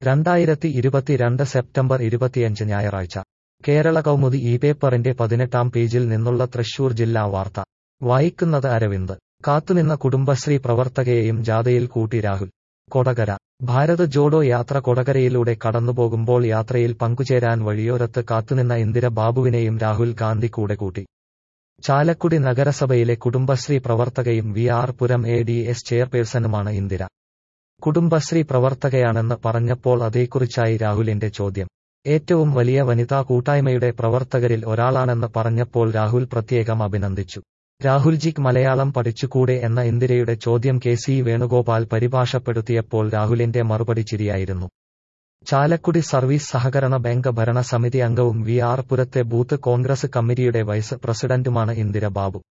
രണ്ടായിരത്തി ഇരുപത്തിരണ്ട് സെപ്റ്റംബർ ഇരുപത്തിയഞ്ച് ഞായറാഴ്ച കേരള കൗമുദി ഈ പേപ്പറിന്റെ പതിനെട്ടാം പേജിൽ നിന്നുള്ള തൃശൂർ ജില്ലാ വാർത്ത വായിക്കുന്നത് അരവിന്ദ് കാത്തുനിന്ന കുടുംബശ്രീ പ്രവർത്തകയെയും ജാഥയിൽ കൂട്ടി രാഹുൽ കൊടകര ഭാരത് ജോഡോ യാത്ര കൊടകരയിലൂടെ കടന്നുപോകുമ്പോൾ യാത്രയിൽ പങ്കുചേരാൻ വഴിയോരത്ത് കാത്തുനിന്ന ഇന്ദിര ബാബുവിനെയും രാഹുൽ ഗാന്ധി കൂടെ കൂട്ടി ചാലക്കുടി നഗരസഭയിലെ കുടുംബശ്രീ പ്രവർത്തകയും V R Puram A D S ചെയർപേഴ്സണുമാണ് ഇന്ദിര കുടുംബശ്രീ പ്രവർത്തകയാണെന്ന് പറഞ്ഞപ്പോൾ അതേക്കുറിച്ചായി രാഹുലിന്റെ ചോദ്യം ഏറ്റവും വലിയ വനിതാ കൂട്ടായ്മയുടെ പ്രവർത്തകരിൽ ഒരാളാണെന്ന് പറഞ്ഞപ്പോൾ രാഹുൽ പ്രത്യേകം അഭിനന്ദിച്ചു രാഹുൽജിക്ക് മലയാളം പഠിച്ചുകൂടെ എന്ന ഇന്ദിരയുടെ ചോദ്യം കെ സി വേണുഗോപാൽ പരിഭാഷപ്പെടുത്തിയപ്പോൾ രാഹുലിന്റെ മറുപടി ചിരിയായിരുന്നു ചാലക്കുടി സർവീസ് സഹകരണ ബാങ്ക് ഭരണസമിതി അംഗവും വി ആർ പുരത്തെ ബൂത്ത് കോൺഗ്രസ് കമ്മിറ്റിയുടെ വൈസ് പ്രസിഡന്റുമാണ് ഇന്ദിര ബാബു